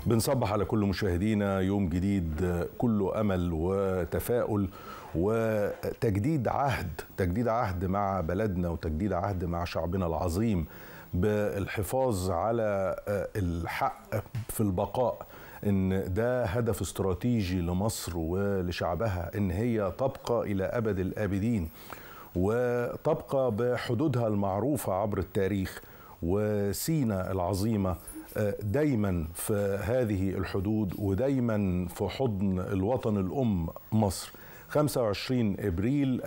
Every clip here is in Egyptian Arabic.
بنصبح على كل مشاهدينا يوم جديد كله امل وتفاؤل وتجديد عهد تجديد عهد مع بلدنا وتجديد عهد مع شعبنا العظيم بالحفاظ على الحق في البقاء ان ده هدف استراتيجي لمصر ولشعبها ان هي تبقى الى ابد الابدين وتبقى بحدودها المعروفه عبر التاريخ وسينا العظيمه دايما في هذه الحدود ودايما في حضن الوطن الام مصر 25 ابريل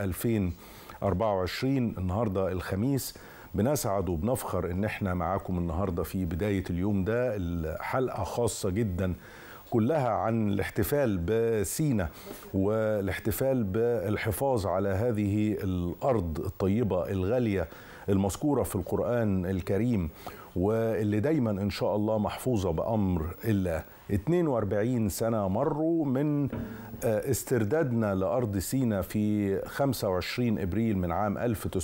2024 النهارده الخميس بنسعد وبنفخر ان احنا معاكم النهارده في بدايه اليوم ده الحلقه خاصه جدا كلها عن الاحتفال بسينا والاحتفال بالحفاظ على هذه الارض الطيبه الغاليه المذكوره في القران الكريم واللي دايما ان شاء الله محفوظه بامر الله 42 سنه مروا من استردادنا لارض سينا في 25 ابريل من عام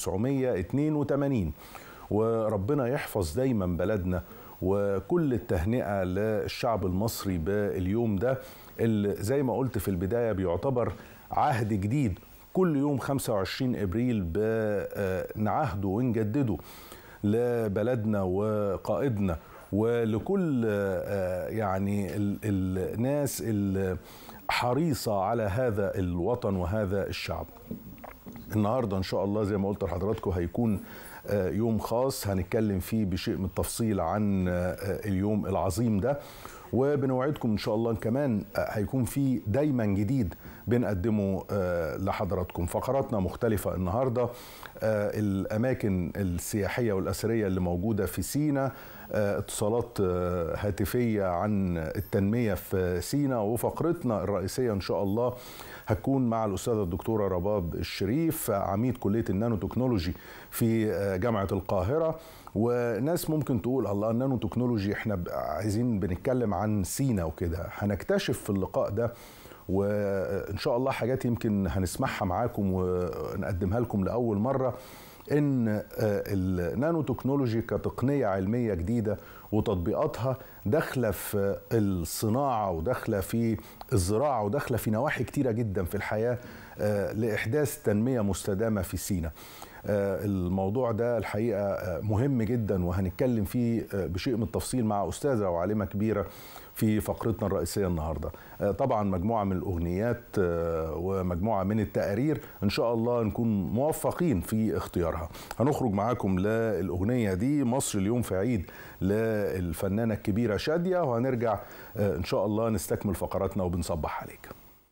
1982 وربنا يحفظ دايما بلدنا وكل التهنئه للشعب المصري باليوم ده اللي زي ما قلت في البدايه بيعتبر عهد جديد كل يوم 25 ابريل بنعهده ونجدده لبلدنا وقائدنا ولكل يعني الناس الحريصه على هذا الوطن وهذا الشعب النهارده ان شاء الله زي ما قلت لحضراتكم هيكون يوم خاص هنتكلم فيه بشيء من التفصيل عن اليوم العظيم ده وبنوعدكم ان شاء الله كمان هيكون في دايما جديد بنقدمه لحضراتكم فقراتنا مختلفة النهاردة الأماكن السياحية والأثرية اللي موجودة في سينا اتصالات هاتفية عن التنمية في سينا وفقرتنا الرئيسية إن شاء الله هتكون مع الأستاذة الدكتورة رباب الشريف عميد كلية النانو تكنولوجي في جامعة القاهرة وناس ممكن تقول الله النانو تكنولوجي احنا عايزين بنتكلم عن سينا وكده هنكتشف في اللقاء ده وان شاء الله حاجات يمكن هنسمعها معاكم ونقدمها لكم لاول مره ان النانو تكنولوجي كتقنيه علميه جديده وتطبيقاتها داخله في الصناعه وداخله في الزراعه وداخله في نواحي كتيره جدا في الحياه لاحداث تنميه مستدامه في سينا. الموضوع ده الحقيقه مهم جدا وهنتكلم فيه بشيء من التفصيل مع استاذه وعالمه كبيره في فقرتنا الرئيسيه النهارده. طبعا مجموعه من الاغنيات ومجموعه من التقارير ان شاء الله نكون موفقين في اختيارها. هنخرج معاكم للاغنيه دي مصر اليوم في عيد للفنانه الكبيره شاديه وهنرجع ان شاء الله نستكمل فقراتنا وبنصبح عليك.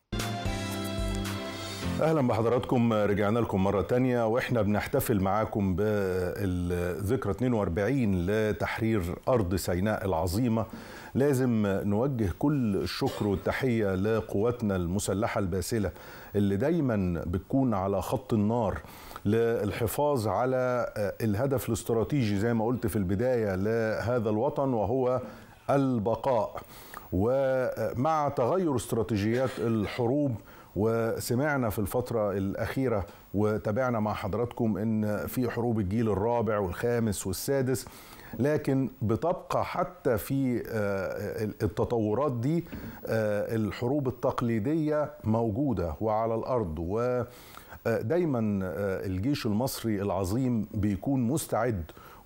اهلا بحضراتكم رجعنا لكم مره تانية واحنا بنحتفل معاكم بالذكرى 42 لتحرير ارض سيناء العظيمه لازم نوجه كل الشكر والتحيه لقواتنا المسلحه الباسله اللي دايما بتكون على خط النار للحفاظ على الهدف الاستراتيجي زي ما قلت في البدايه لهذا الوطن وهو البقاء ومع تغير استراتيجيات الحروب وسمعنا في الفترة الأخيرة وتابعنا مع حضراتكم إن في حروب الجيل الرابع والخامس والسادس لكن بتبقى حتى في التطورات دي الحروب التقليدية موجودة وعلى الأرض و دايما الجيش المصري العظيم بيكون مستعد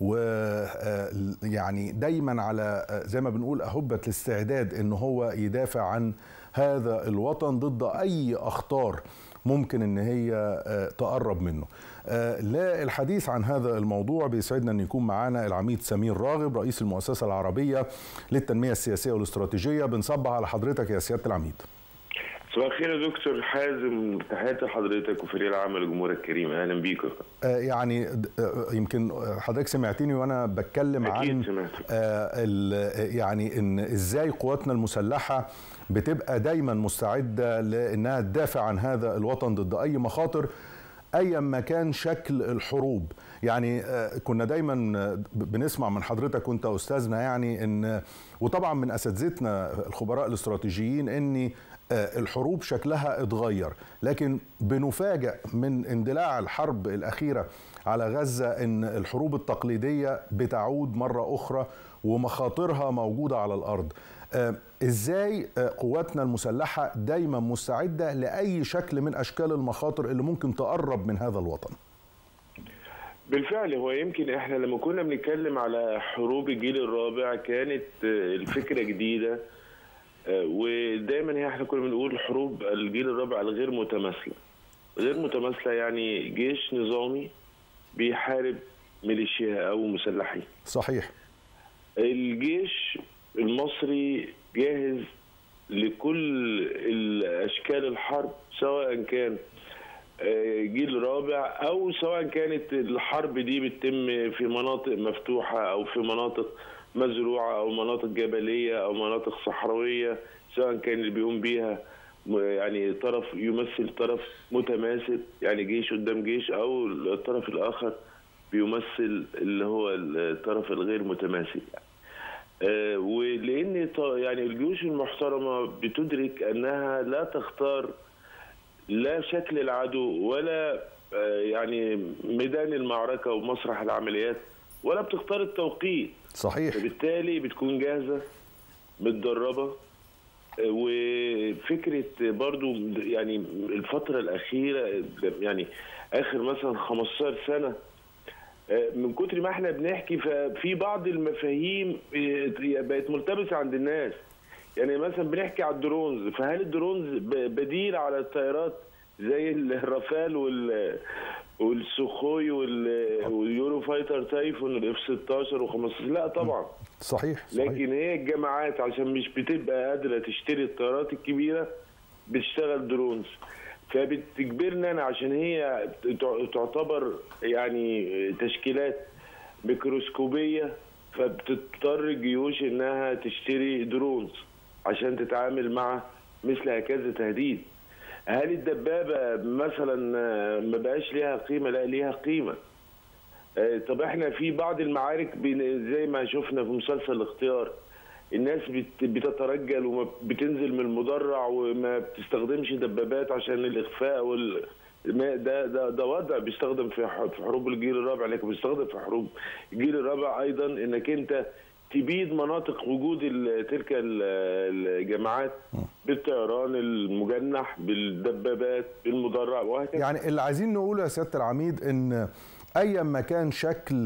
ويعني دايما على زي ما بنقول أهبة الاستعداد ان هو يدافع عن هذا الوطن ضد اي اخطار ممكن ان هي تقرب منه للحديث عن هذا الموضوع بيسعدنا ان يكون معانا العميد سمير راغب رئيس المؤسسه العربيه للتنميه السياسيه والاستراتيجيه بنصبح على حضرتك يا سياده العميد صباح الخير يا دكتور حازم تحياتي لحضرتك وفريق العمل الجمهور الكريم اهلا بيكم آه يعني آه يمكن حضرتك سمعتني وانا بتكلم عن آه يعني ان ازاي قواتنا المسلحه بتبقى دايما مستعده لانها تدافع عن هذا الوطن ضد اي مخاطر ايا ما كان شكل الحروب يعني كنا دايما بنسمع من حضرتك وانت استاذنا يعني ان وطبعا من اساتذتنا الخبراء الاستراتيجيين ان الحروب شكلها اتغير لكن بنفاجأ من اندلاع الحرب الأخيرة على غزة أن الحروب التقليدية بتعود مرة أخرى ومخاطرها موجودة على الأرض ازاي قواتنا المسلحه دايما مستعده لاي شكل من اشكال المخاطر اللي ممكن تقرب من هذا الوطن بالفعل هو يمكن احنا لما كنا بنتكلم على حروب الجيل الرابع كانت الفكره جديده ودايما هي احنا كنا بنقول حروب الجيل الرابع الغير متماثله غير متماثله يعني جيش نظامي بيحارب ميليشيا او مسلحين صحيح الجيش المصري جاهز لكل الاشكال الحرب سواء كان جيل رابع او سواء كانت الحرب دي بتتم في مناطق مفتوحه او في مناطق مزروعه او مناطق جبليه او مناطق صحراويه سواء كان اللي بيقوم بيها يعني طرف يمثل طرف متماثل يعني جيش قدام جيش او الطرف الاخر بيمثل اللي هو الطرف الغير متماثل يعني. آه ولان يعني الجيوش المحترمه بتدرك انها لا تختار لا شكل العدو ولا آه يعني ميدان المعركه ومسرح العمليات ولا بتختار التوقيت صحيح فبالتالي بتكون جاهزه متدربه وفكره برضو يعني الفتره الاخيره يعني اخر مثلا 15 سنه من كتر ما احنا بنحكي ففي بعض المفاهيم بقت ملتبسه عند الناس يعني مثلا بنحكي على الدرونز فهل الدرونز بديل على الطيارات زي الرافال وال والسخوي واليورو فايتر تايفون الاف 16 و15 لا طبعا صحيح, صحيح لكن هي الجامعات عشان مش بتبقى قادره تشتري الطيارات الكبيره بتشتغل درونز فبتجبرنا انا عشان هي تعتبر يعني تشكيلات ميكروسكوبيه فبتضطر الجيوش انها تشتري درونز عشان تتعامل مع مثل هكذا تهديد هل الدبابه مثلا ما بقاش ليها قيمه لا ليها قيمه طب احنا في بعض المعارك زي ما شفنا في مسلسل الاختيار الناس بتترجل وبتنزل من المدرع وما بتستخدمش دبابات عشان الاخفاء وال ده ده ده وضع بيستخدم في حروب الجيل الرابع لكن بيستخدم في حروب الجيل الرابع ايضا انك انت تبيد مناطق وجود تلك الجماعات بالطيران المجنح بالدبابات بالمدرع وهكذا يعني اللي عايزين نقوله يا سياده العميد ان ايا ما كان شكل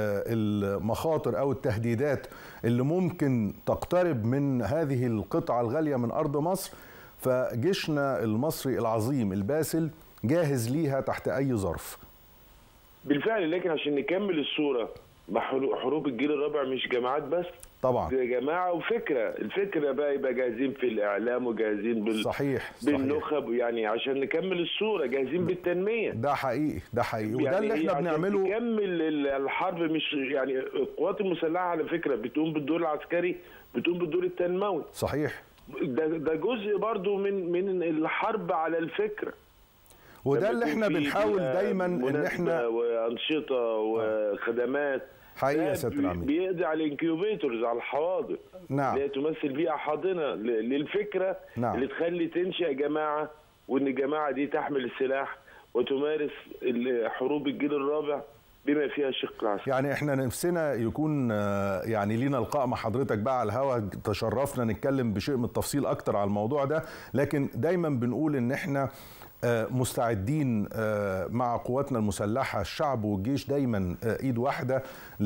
المخاطر او التهديدات اللي ممكن تقترب من هذه القطعه الغاليه من ارض مصر فجيشنا المصري العظيم الباسل جاهز ليها تحت اي ظرف بالفعل لكن عشان نكمل الصوره حروب الجيل الرابع مش جماعات بس طبعا يا جماعه وفكره الفكره بقى يبقى جاهزين في الاعلام وجاهزين بال صحيح, بالنخب يعني عشان نكمل الصوره جاهزين بالتنميه ده حقيقي ده حقيقي وده يعني اللي احنا بنعمله تكمل الحرب مش يعني القوات المسلحه على فكره بتقوم بالدور العسكري بتقوم بالدور التنموي صحيح ده ده جزء برضو من من الحرب على الفكره وده اللي احنا بنحاول دايما ان احنا وانشطه وخدمات حقيقه يا سياده العميد بيقضي على الانكيوبيتورز على الحواضر نعم اللي تمثل بيئه حاضنه للفكره نعم. اللي تخلي تنشا جماعه وان الجماعه دي تحمل السلاح وتمارس حروب الجيل الرابع بما فيها الشق العسكري يعني احنا نفسنا يكون يعني لينا لقاء مع حضرتك بقى على الهوا تشرفنا نتكلم بشيء من التفصيل اكتر على الموضوع ده لكن دايما بنقول ان احنا مستعدين مع قواتنا المسلحة الشعب والجيش دايما ايد واحدة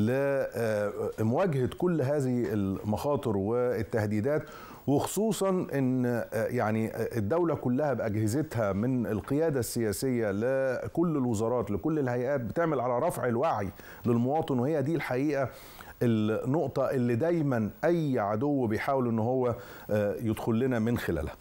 لمواجهة كل هذه المخاطر والتهديدات وخصوصا ان يعني الدولة كلها باجهزتها من القيادة السياسية لكل الوزارات لكل الهيئات بتعمل على رفع الوعي للمواطن وهي دي الحقيقة النقطة اللي دايما أي عدو بيحاول أن هو يدخل لنا من خلالها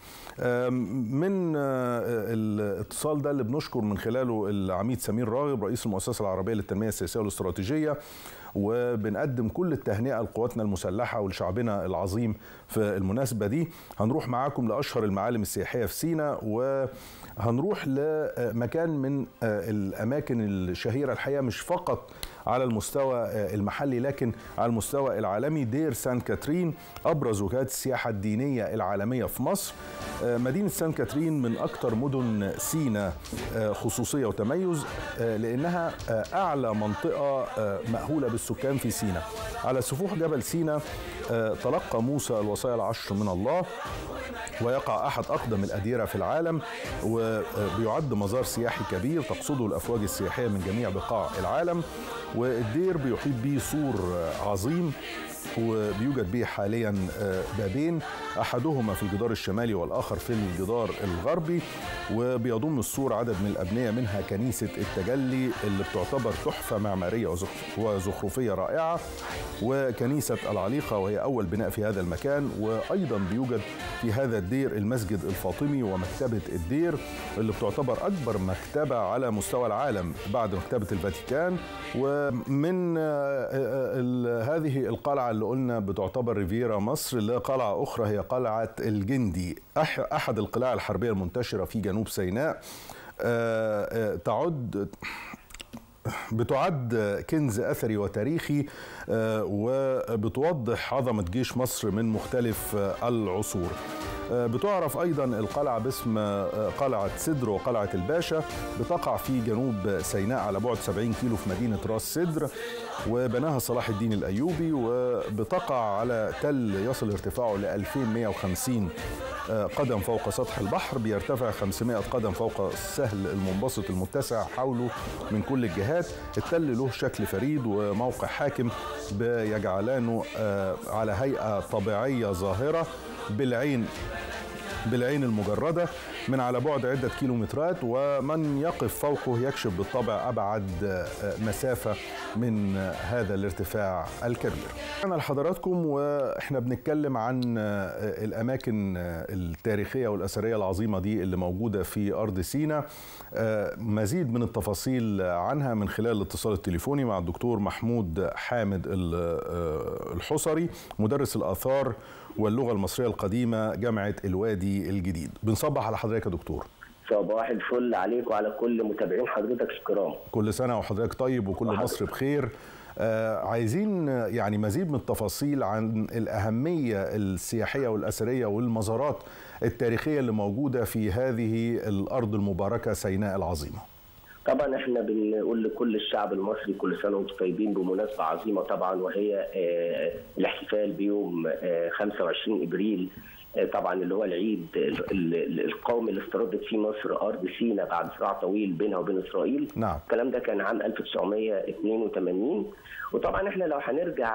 من الاتصال ده اللي بنشكر من خلاله العميد سمير راغب رئيس المؤسسة العربية للتنمية السياسية والاستراتيجية وبنقدم كل التهنئة لقواتنا المسلحة ولشعبنا العظيم في المناسبة دي هنروح معاكم لأشهر المعالم السياحية في سينا وهنروح لمكان من الأماكن الشهيرة الحقيقة مش فقط على المستوى المحلي لكن على المستوى العالمي دير سان كاترين ابرز وجهات السياحه الدينيه العالميه في مصر مدينة سان كاترين من أكثر مدن سينا خصوصية وتميز لأنها أعلى منطقة مأهولة بالسكان في سينا على سفوح جبل سينا تلقى موسى الوصايا العشر من الله ويقع أحد أقدم الأديرة في العالم وبيعد مزار سياحي كبير تقصده الأفواج السياحية من جميع بقاع العالم والدير بيحيط به سور عظيم وبيوجد به حاليا بابين احدهما في الجدار الشمالي والاخر في الجدار الغربي وبيضم السور عدد من الابنيه منها كنيسه التجلي اللي بتعتبر تحفه معماريه وزخرفيه رائعه وكنيسه العليقه وهي اول بناء في هذا المكان وايضا بيوجد في هذا الدير المسجد الفاطمي ومكتبه الدير اللي بتعتبر اكبر مكتبه على مستوى العالم بعد مكتبه الفاتيكان ومن هذه القلعه اللي قلنا بتعتبر ريفيرا مصر اللي قلعة أخرى هي قلعة الجندي أحد القلاع الحربية المنتشرة في جنوب سيناء تعد بتعد كنز اثري وتاريخي وبتوضح عظمه جيش مصر من مختلف العصور. بتعرف ايضا القلعه باسم قلعه سدر وقلعه الباشا بتقع في جنوب سيناء على بعد 70 كيلو في مدينه راس سدر وبناها صلاح الدين الايوبي وبتقع على تل يصل ارتفاعه ل 2150 قدم فوق سطح البحر بيرتفع 500 قدم فوق السهل المنبسط المتسع حوله من كل الجهات التل له شكل فريد وموقع حاكم بيجعلانه على هيئة طبيعية ظاهرة بالعين بالعين المجردة من على بعد عدة كيلومترات ومن يقف فوقه يكشف بالطبع أبعد مسافة من هذا الارتفاع الكبير أنا لحضراتكم وإحنا بنتكلم عن الأماكن التاريخية والأثرية العظيمة دي اللي موجودة في أرض سينا مزيد من التفاصيل عنها من خلال الاتصال التليفوني مع الدكتور محمود حامد الحصري مدرس الآثار واللغة المصرية القديمة جامعة الوادي الجديد بنصبح على حضرتك يا دكتور صباح الفل عليك وعلى كل متابعين حضرتك الكرام كل سنة وحضرتك طيب وكل وحضرتك. مصر بخير آه عايزين يعني مزيد من التفاصيل عن الأهمية السياحية والأثرية والمزارات التاريخية اللي موجودة في هذه الأرض المباركة سيناء العظيمة طبعا احنا بنقول لكل الشعب المصري كل سنه وانتم طيبين بمناسبه عظيمه طبعا وهي الاحتفال بيوم 25 ابريل طبعا اللي هو العيد القومي اللي استردت فيه مصر ارض سيناء بعد صراع طويل بينها وبين اسرائيل نعم الكلام ده كان عام 1982 وطبعا احنا لو هنرجع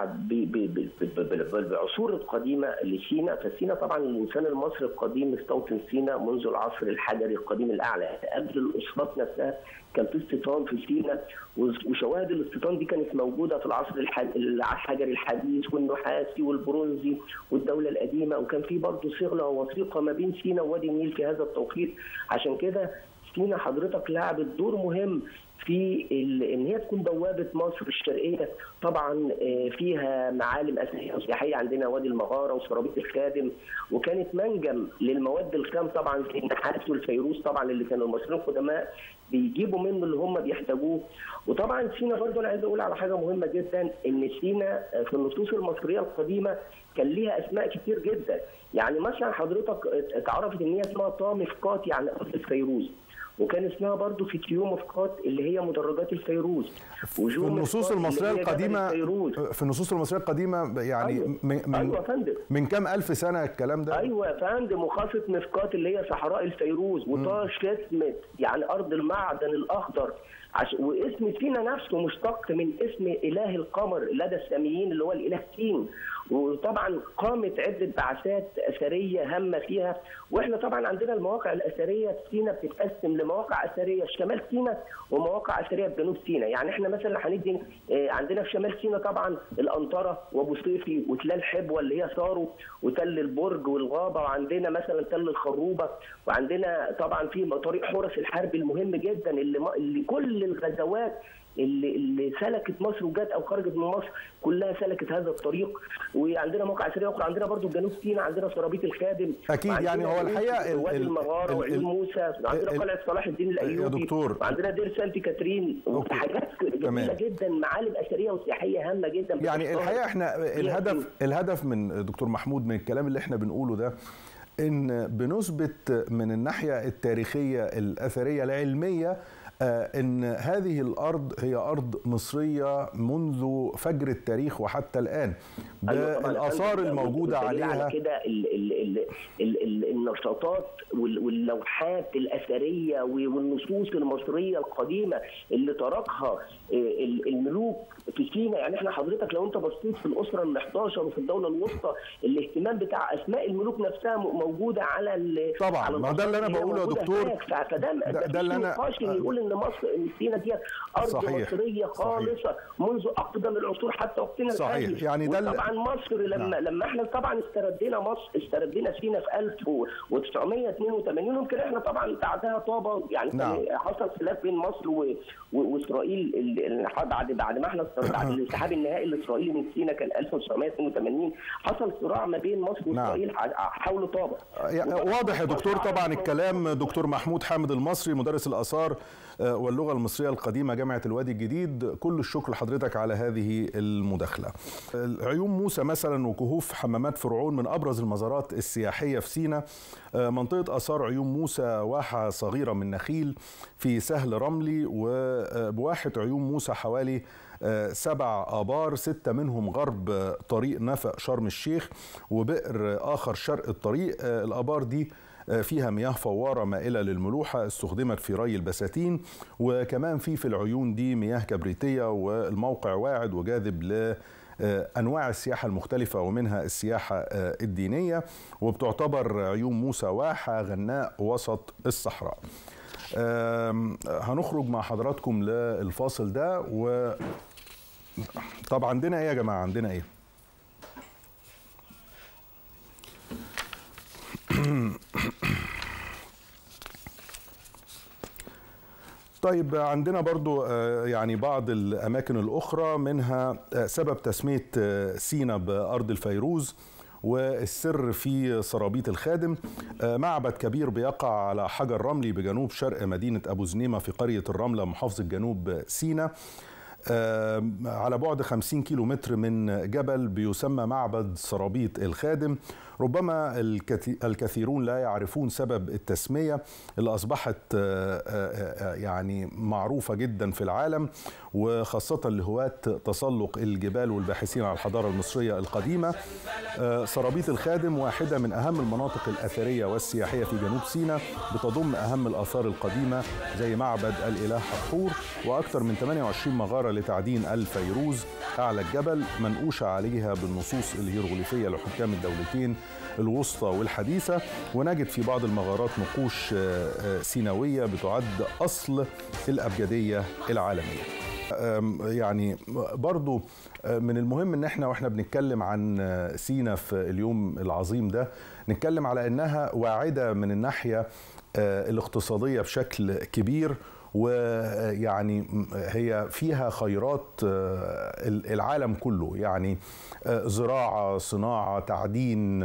بالعصور القديمه لسينا فسينا طبعا الانسان المصري القديم مستوطن سينا منذ العصر الحجري القديم الاعلى قبل الاسرات نفسها كان في استيطان في سينا وشواهد الاستيطان دي كانت موجوده في العصر الحجري الحديث والنحاسي والبرونزي والدوله القديمه وكان في برضه صغله ووثيقه ما بين سينا ووادي النيل في هذا التوقيت عشان كده سينا حضرتك لعبت دور مهم في ان هي تكون بوابه مصر الشرقيه طبعا فيها معالم اثريه وسياحيه عندنا وادي المغاره وسرابيط الخادم وكانت منجم للمواد الخام طبعا زي النحاس والفيروز طبعا اللي كانوا المصريين القدماء بيجيبوا منه اللي هم بيحتاجوه وطبعا سينا برضه انا عايز اقول على حاجه مهمه جدا ان سينا في النصوص المصريه القديمه كان ليها اسماء كتير جدا يعني مثلا حضرتك اتعرفت ان هي اسمها طامفقات يعني ارض الفيروز وكان اسمها برضو في تيومفقات اللي هي مدرجات الفيروز في النصوص المصريه القديمه في النصوص المصريه القديمه يعني أيوة. من أيوة فندم. من كام الف سنه الكلام ده ايوه يا فندم وخاصه مفقات اللي هي صحراء الفيروز وطاش كسمت يعني ارض المعدن الاخضر عش... واسم سينا نفسه مشتق من اسم اله القمر لدى الساميين اللي هو الاله سين وطبعا قامت عده بعثات اثريه هامه فيها واحنا طبعا عندنا المواقع الاثريه في سينا بتتقسم لمواقع اثريه في شمال سينا ومواقع اثريه في جنوب سينا يعني احنا مثلا هندي عندنا في شمال سينا طبعا الانطره وابو صيفي وتلال حبوه اللي هي صاروا وتل البرج والغابه وعندنا مثلا تل الخروبه وعندنا طبعا في طريق حورس الحرب المهم جدا اللي, اللي كل الغزوات اللي, اللي سلكت مصر وجت او خرجت من مصر كلها سلكت هذا الطريق وعندنا مواقع اثريه اخرى عندنا برضو جنوب سيناء عندنا سرابيط الخادم اكيد يعني هو الحقيقه وادي المغاره وعيون موسى عندنا قلعه صلاح الدين الايوبي يا دكتور وعندنا دير سانت كاترين حاجات جميله جدا معالم اثريه وسياحيه هامه جدا يعني الحقيقه احنا الهدف الهدف من دكتور محمود من الكلام اللي احنا بنقوله ده ان بنثبت من الناحيه التاريخيه الاثريه العلميه ان هذه الارض هي ارض مصريه منذ فجر التاريخ وحتى الان بالاثار الموجوده عليها على كده ال ال ال ال ال النشاطات واللوحات الاثريه والنصوص المصريه القديمه اللي تركها الملوك في سينا يعني احنا حضرتك لو انت بصيت في الاسره ال 11 وفي الدوله الوسطى الاهتمام بتاع اسماء الملوك نفسها موجوده على طبعا على ما ده اللي انا بقوله يا دكتور فده ده, ده اللي انا نقاش اللي يقول ان مصر ان سينا دي ارض صحيح. مصريه خالصه صحيح. منذ اقدم العصور حتى وقتنا صحيح الحالي يعني ده طبعا مصر لما نعم. لما احنا طبعا استردينا مصر استردينا سينا في 1982 يمكن احنا طبعا بعدها طابه يعني نعم. حصل خلاف بين مصر و... و... واسرائيل بعد بعد ما احنا بعد الانسحاب النهائي الاسرائيلي من سينا كان 1982 حصل صراع ما بين مصر واسرائيل نعم. حول طابه واضح يا دكتور طبعا الكلام دكتور محمود حامد المصري مدرس الاثار واللغه المصريه القديمه جامعه الوادي الجديد كل الشكر لحضرتك على هذه المداخله عيون موسى مثلا وكهوف حمامات فرعون من ابرز المزارات السياحيه في سينا منطقه اثار عيون موسى واحه صغيره من نخيل في سهل رملي وبواحه عيون موسى حوالي سبع آبار ستة منهم غرب طريق نفق شرم الشيخ وبئر آخر شرق الطريق الآبار دي فيها مياه فوارة مائلة للملوحة استخدمت في ري البساتين وكمان في في العيون دي مياه كبريتية والموقع واعد وجاذب ل انواع السياحه المختلفه ومنها السياحه الدينيه وبتعتبر عيون موسى واحه غناء وسط الصحراء. هنخرج مع حضراتكم للفاصل ده و طب عندنا ايه يا جماعه عندنا ايه؟ طيب عندنا برضو يعني بعض الأماكن الأخرى منها سبب تسمية سينا بأرض الفيروز والسر في سرابيط الخادم معبد كبير بيقع على حجر رملي بجنوب شرق مدينة أبو زنيمة في قرية الرملة محافظة جنوب سينا على بعد 50 كيلو متر من جبل بيسمى معبد سرابيط الخادم ربما الكثيرون لا يعرفون سبب التسميه اللي اصبحت يعني معروفه جدا في العالم وخاصه لهواة تسلق الجبال والباحثين عن الحضاره المصريه القديمه سرابيط الخادم واحده من اهم المناطق الاثريه والسياحيه في جنوب سيناء بتضم اهم الاثار القديمه زي معبد الاله حتحور واكثر من 28 مغاره لتعدين الفيروز اعلى الجبل منقوشه عليها بالنصوص الهيروغليفيه لحكام الدولتين الوسطى والحديثة ونجد في بعض المغارات نقوش سيناوية بتعد أصل الأبجدية العالمية يعني برضو من المهم ان احنا واحنا بنتكلم عن سينا في اليوم العظيم ده نتكلم على انها واعده من الناحيه الاقتصاديه بشكل كبير ويعني هي فيها خيرات العالم كله يعني زراعه صناعه تعدين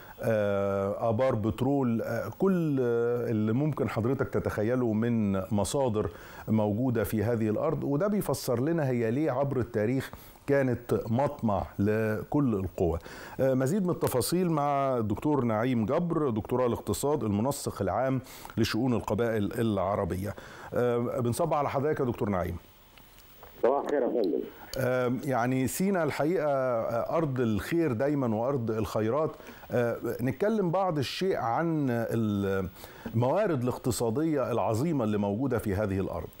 ابار بترول كل اللي ممكن حضرتك تتخيله من مصادر موجوده في هذه الارض وده بيفسر لنا هي ليه عبر التاريخ كانت مطمع لكل القوى مزيد من التفاصيل مع الدكتور نعيم جبر دكتوراه الاقتصاد المنسق العام لشؤون القبائل العربيه بنصب على حضرتك يا دكتور نعيم صباح الخير يا فندم يعني سينا الحقيقه ارض الخير دايما وارض الخيرات نتكلم بعض الشيء عن الموارد الاقتصاديه العظيمه اللي موجوده في هذه الارض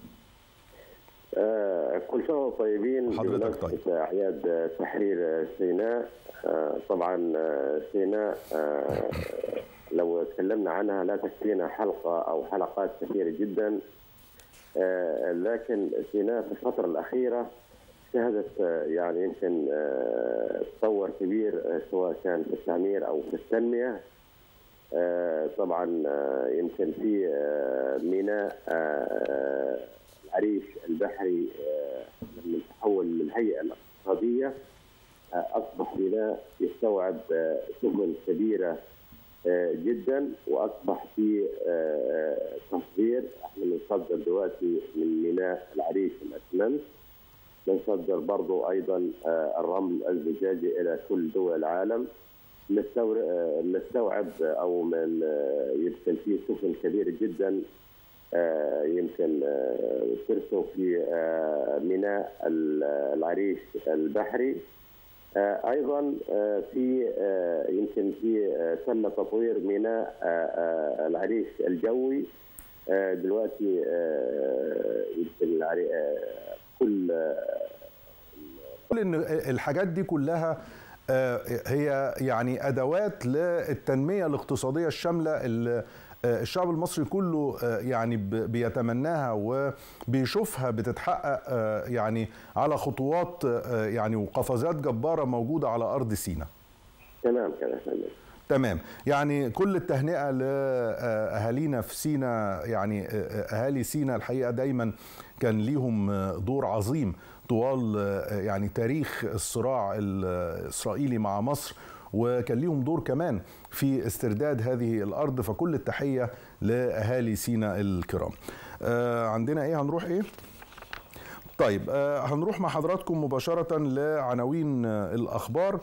آه كل سنه وانتم طيبين حضرتك طيب اعياد تحرير سيناء آه طبعا سيناء آه لو تكلمنا عنها لا تكفينا حلقه او حلقات كثيره جدا آه لكن سيناء في الفتره الاخيره شهدت يعني يمكن تطور كبير سواء كان في التعمير او في التنميه طبعا يمكن في ميناء العريش البحري لما تحول من الهيئه الاقتصاديه اصبح ميناء يستوعب سفن كبيره جدا واصبح في تصدير احنا بنصدر دلوقتي من ميناء العريش الاسمنت بنصدر برضو ايضا الرمل الزجاجي الى كل دول العالم نستوعب او من يمكن في سفن كبيره جدا يمكن ترسو في ميناء العريش البحري ايضا في يمكن في تم تطوير ميناء العريش الجوي دلوقتي يمكن كل كل ان الحاجات دي كلها هي يعني ادوات للتنميه الاقتصاديه الشامله اللي الشعب المصري كله يعني بيتمناها وبيشوفها بتتحقق يعني على خطوات يعني وقفزات جباره موجوده على ارض سيناء. تمام كده تمام يعني كل التهنئه لاهالينا في سينا يعني اهالي سينا الحقيقه دايما كان ليهم دور عظيم طوال يعني تاريخ الصراع الاسرائيلي مع مصر وكان ليهم دور كمان في استرداد هذه الارض فكل التحيه لاهالي سينا الكرام. آه عندنا ايه هنروح ايه؟ طيب آه هنروح مع حضراتكم مباشره لعناوين الاخبار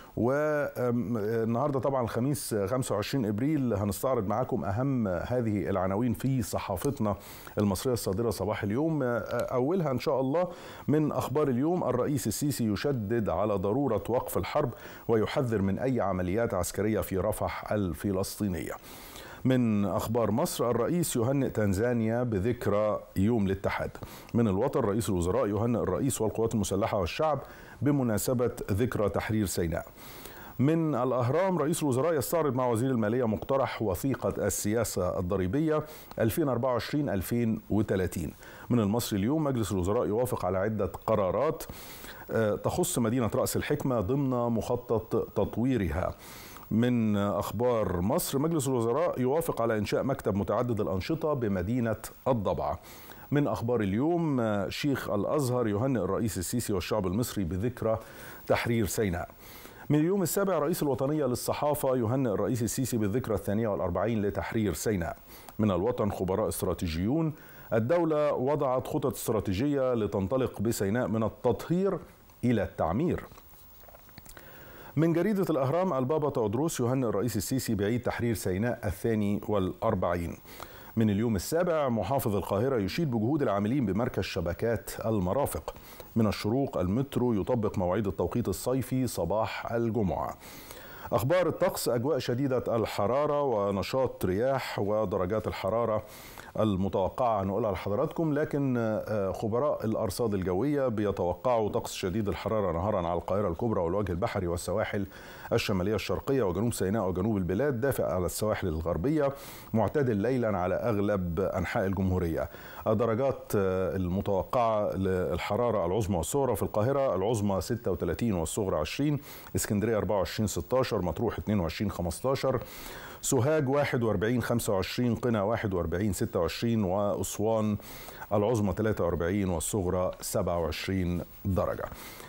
والنهارده طبعا الخميس 25 ابريل هنستعرض معاكم اهم هذه العناوين في صحافتنا المصريه الصادره صباح اليوم اولها ان شاء الله من اخبار اليوم الرئيس السيسي يشدد على ضروره وقف الحرب ويحذر من اي عمليات عسكريه في رفح الفلسطينيه. من اخبار مصر الرئيس يهنئ تنزانيا بذكرى يوم الاتحاد. من الوطن رئيس الوزراء يهنئ الرئيس والقوات المسلحه والشعب بمناسبه ذكرى تحرير سيناء. من الاهرام رئيس الوزراء يستعرض مع وزير الماليه مقترح وثيقه السياسه الضريبيه 2024 2030. من المصري اليوم مجلس الوزراء يوافق على عده قرارات تخص مدينه راس الحكمه ضمن مخطط تطويرها. من اخبار مصر مجلس الوزراء يوافق على انشاء مكتب متعدد الانشطه بمدينه الضبعه. من اخبار اليوم شيخ الازهر يهنئ الرئيس السيسي والشعب المصري بذكرى تحرير سيناء. من اليوم السابع رئيس الوطنيه للصحافه يهنئ الرئيس السيسي بالذكرى الثانيه والاربعين لتحرير سيناء. من الوطن خبراء استراتيجيون الدوله وضعت خطط استراتيجيه لتنطلق بسيناء من التطهير الى التعمير. من جريدة الأهرام البابا تودروس يهنئ الرئيس السيسي بعيد تحرير سيناء الثاني والأربعين من اليوم السابع محافظ القاهرة يشيد بجهود العاملين بمركز شبكات المرافق من الشروق المترو يطبق مواعيد التوقيت الصيفي صباح الجمعة أخبار الطقس أجواء شديدة الحرارة ونشاط رياح ودرجات الحرارة المتوقعة نقولها لحضراتكم لكن خبراء الأرصاد الجوية بيتوقعوا طقس شديد الحرارة نهارا على القاهرة الكبرى والوجه البحري والسواحل الشمالية الشرقية وجنوب سيناء وجنوب البلاد دافئ على السواحل الغربية معتدل ليلا على أغلب أنحاء الجمهورية الدرجات المتوقعة للحرارة العظمى والصغرى في القاهرة العظمى 36 والصغرى 20 اسكندرية 24 16 مطروح 22 15 سوهاج 41 25 قنا 41 26 وأسوان العظمى 43 والصغرى 27 درجة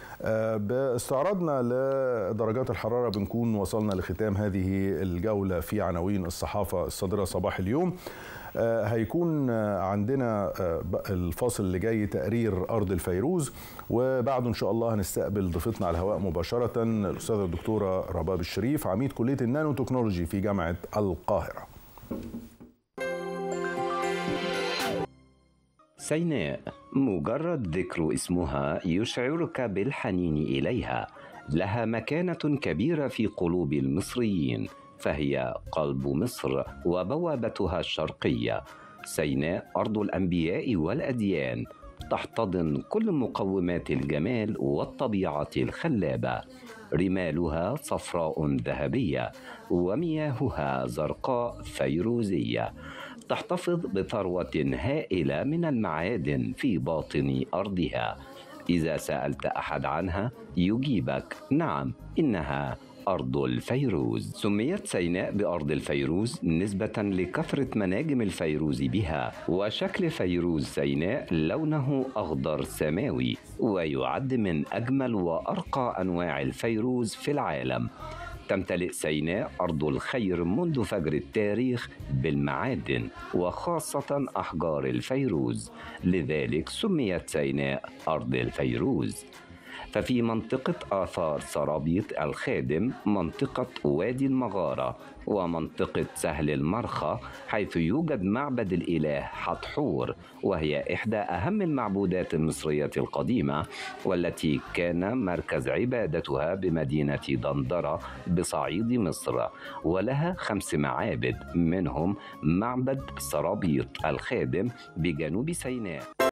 باستعراضنا لدرجات الحرارة بنكون وصلنا لختام هذه الجولة في عناوين الصحافة الصادرة صباح اليوم هيكون عندنا الفاصل اللي جاي تقرير أرض الفيروز وبعده إن شاء الله هنستقبل ضيفتنا على الهواء مباشرة الأستاذة الدكتورة رباب الشريف عميد كلية النانو تكنولوجي في جامعة القاهرة سيناء مجرد ذكر اسمها يشعرك بالحنين اليها لها مكانه كبيره في قلوب المصريين فهي قلب مصر وبوابتها الشرقيه سيناء ارض الانبياء والاديان تحتضن كل مقومات الجمال والطبيعه الخلابه رمالها صفراء ذهبيه ومياهها زرقاء فيروزيه تحتفظ بثروه هائله من المعادن في باطن ارضها اذا سالت احد عنها يجيبك نعم انها أرض الفيروز سميت سيناء بأرض الفيروز نسبة لكثرة مناجم الفيروز بها وشكل فيروز سيناء لونه أخضر سماوي ويعد من أجمل وأرقى أنواع الفيروز في العالم تمتلئ سيناء أرض الخير منذ فجر التاريخ بالمعادن وخاصة أحجار الفيروز لذلك سميت سيناء أرض الفيروز ففي منطقة آثار سرابيط الخادم منطقة وادي المغارة ومنطقة سهل المرخى حيث يوجد معبد الإله حتحور وهي إحدى أهم المعبودات المصرية القديمة والتي كان مركز عبادتها بمدينة دندرة بصعيد مصر ولها خمس معابد منهم معبد سرابيط الخادم بجنوب سيناء